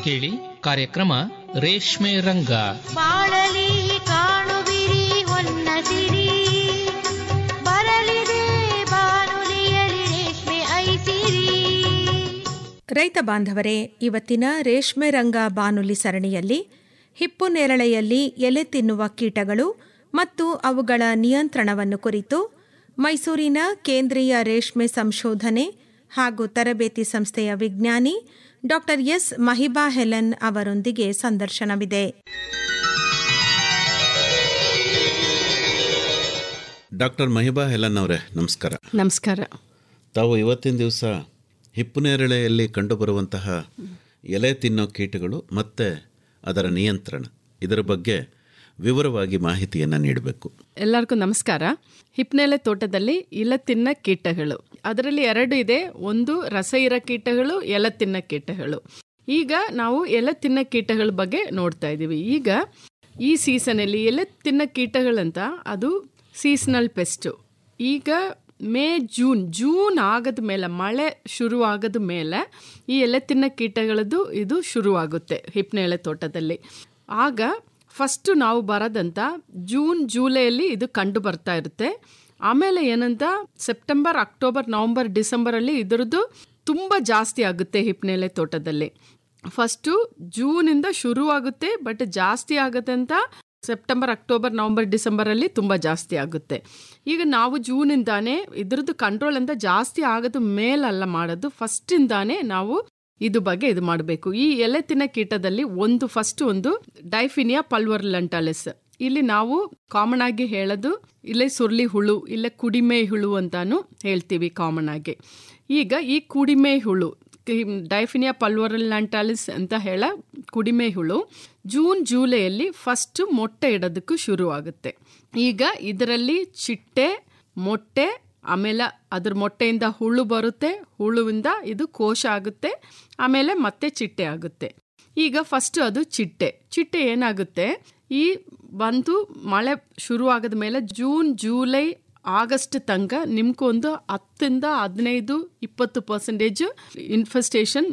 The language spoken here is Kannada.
ಕೇಳಿ ಕಾರ್ಯಕ್ರಮ ರೇಷ್ಮೆ ರಂಗ ಬಾಳಲಿ ಕಾಣುವಿರಿ ಹೊನ್ನ ಸಿರಿ ಬರಲಿದೆ ಬಾನುಲಿಯಲಿ ರೇಷ್ಮೆ ಐಸಿರಿ ರೈತ ಬಾಂಧವರೇ ಇವತ್ತಿನ ರೇಷ್ಮೆ ರಂಗ ಬಾನುಲಿ ಸರಣಿಯಲ್ಲಿ ಹಿಪ್ಪು ನೇರಳೆಯಲ್ಲಿ ಎಲೆ ತಿನ್ನುವ ಕೀಟಗಳು ಮತ್ತು ಅವುಗಳ ನಿಯಂತ್ರಣವನ್ನು ಕುರಿತು ಮೈಸೂರಿನ ಕೇಂದ್ರೀಯ ರೇಷ್ಮೆ ಸಂಶೋಧನೆ ಹಾಗೂ ತರಬೇತಿ ಸಂಸ್ಥೆಯ ವಿಜ್ಞಾನಿ ಡಾಕ್ಟರ್ ಎಸ್ ಮಹಿಬಾ ಹೆಲನ್ ಅವರೊಂದಿಗೆ ಸಂದರ್ಶನವಿದೆ ಡಾಕ್ಟರ್ ಮಹಿಬಾ ಹೆಲನ್ ಅವರೇ ನಮಸ್ಕಾರ ನಮಸ್ಕಾರ ತಾವು ಇವತ್ತಿನ ದಿವಸ ಹಿಪ್ಪುನೇರಳೆಯಲ್ಲಿ ಕಂಡುಬರುವಂತಹ ಎಲೆ ತಿನ್ನೋ ಕೀಟಗಳು ಮತ್ತು ಅದರ ನಿಯಂತ್ರಣ ಇದರ ಬಗ್ಗೆ ವಿವರವಾಗಿ ಮಾಹಿತಿಯನ್ನು ನೀಡಬೇಕು ಎಲ್ಲರಿಗೂ ನಮಸ್ಕಾರ ಹಿಪ್ನೆಲೆ ತೋಟದಲ್ಲಿ ಇಲ ತಿನ್ನ ಕೀಟಗಳು ಅದರಲ್ಲಿ ಎರಡು ಇದೆ ಒಂದು ರಸ ಇರ ಕೀಟಗಳು ಎಲೆ ತಿನ್ನ ಕೀಟಗಳು ಈಗ ನಾವು ಎಲೆ ತಿನ್ನ ಕೀಟಗಳ ಬಗ್ಗೆ ನೋಡ್ತಾ ಇದ್ದೀವಿ ಈಗ ಈ ಸೀಸನಲ್ಲಿ ಎಲೆ ತಿನ್ನ ಕೀಟಗಳಂತ ಅದು ಸೀಸನಲ್ ಪೆಸ್ಟು ಈಗ ಮೇ ಜೂನ್ ಜೂನ್ ಆಗದ ಮೇಲೆ ಮಳೆ ಶುರು ಆಗದ ಮೇಲೆ ಈ ಎಲೆ ತಿನ್ನ ಕೀಟಗಳದ್ದು ಇದು ಶುರುವಾಗುತ್ತೆ ಹಿಪ್ನೇಳೆ ತೋಟದಲ್ಲಿ ಆಗ ಫಸ್ಟು ನಾವು ಬರೋದಂತ ಜೂನ್ ಜೂಲೈಯಲ್ಲಿ ಇದು ಕಂಡು ಬರ್ತಾ ಇರುತ್ತೆ ಆಮೇಲೆ ಏನಂತ ಸೆಪ್ಟೆಂಬರ್ ಅಕ್ಟೋಬರ್ ನವಂಬರ್ ಡಿಸೆಂಬರಲ್ಲಿ ಇದರದ್ದು ತುಂಬ ಜಾಸ್ತಿ ಆಗುತ್ತೆ ಹಿಪ್ನೇಲೆ ತೋಟದಲ್ಲಿ ಫಸ್ಟು ಜೂನಿಂದ ಶುರು ಆಗುತ್ತೆ ಬಟ್ ಜಾಸ್ತಿ ಆಗುತ್ತೆ ಅಂತ ಸೆಪ್ಟೆಂಬರ್ ಅಕ್ಟೋಬರ್ ನವಂಬರ್ ಡಿಸೆಂಬರಲ್ಲಿ ತುಂಬ ಜಾಸ್ತಿ ಆಗುತ್ತೆ ಈಗ ನಾವು ಜೂನಿಂದಾನೇ ಇದ್ರದ್ದು ಕಂಟ್ರೋಲ್ ಅಂತ ಜಾಸ್ತಿ ಆಗೋದು ಮೇಲಲ್ಲ ಮಾಡೋದು ಫಸ್ಟಿಂದಾನೇ ನಾವು ಇದು ಬಗ್ಗೆ ಇದು ಮಾಡಬೇಕು ಈ ಎಲೆ ತಿನ್ನ ಕೀಟದಲ್ಲಿ ಒಂದು ಫಸ್ಟ್ ಒಂದು ಡೈಫಿನಿಯಾ ಪಲ್ವರ್ ಲಂಟಾಲಿಸ್ ಇಲ್ಲಿ ನಾವು ಕಾಮನ್ ಆಗಿ ಹೇಳೋದು ಇಲ್ಲೇ ಸುರ್ಲಿ ಹುಳು ಇಲ್ಲೇ ಕುಡಿಮೆ ಹುಳು ಅಂತಾನು ಹೇಳ್ತೀವಿ ಕಾಮನ್ ಆಗಿ ಈಗ ಈ ಕುಡಿಮೆ ಹುಳು ಡೈಫಿನಿಯಾ ಪಲ್ವರಲ್ ಲ್ಯಾಂಟಾಲಿಸ್ ಅಂತ ಹೇಳ ಕುಡಿಮೆ ಹುಳು ಜೂನ್ ಜೂಲೈಯಲ್ಲಿ ಫಸ್ಟ್ ಮೊಟ್ಟೆ ಇಡೋದಕ್ಕೂ ಶುರು ಆಗುತ್ತೆ ಈಗ ಇದರಲ್ಲಿ ಚಿಟ್ಟೆ ಮೊಟ್ಟೆ ಆಮೇಲೆ ಅದ್ರ ಮೊಟ್ಟೆಯಿಂದ ಹುಳು ಬರುತ್ತೆ ಹುಳುವಿಂದ ಇದು ಕೋಶ ಆಗುತ್ತೆ ಆಮೇಲೆ ಮತ್ತೆ ಚಿಟ್ಟೆ ಆಗುತ್ತೆ ಈಗ ಫಸ್ಟ್ ಅದು ಚಿಟ್ಟೆ ಚಿಟ್ಟೆ ಏನಾಗುತ್ತೆ ಈ ಬಂದು ಮಳೆ ಶುರು ಆಗದ ಮೇಲೆ ಜೂನ್ ಜೂಲೈ ಆಗಸ್ಟ್ ತನಕ ನಿಮ್ಗೊಂದು ಹತ್ತರಿಂದ ಹದಿನೈದು ಇಪ್ಪತ್ತು ಪರ್ಸೆಂಟೇಜ್ ಇನ್ಫೆಸ್ಟೇಷನ್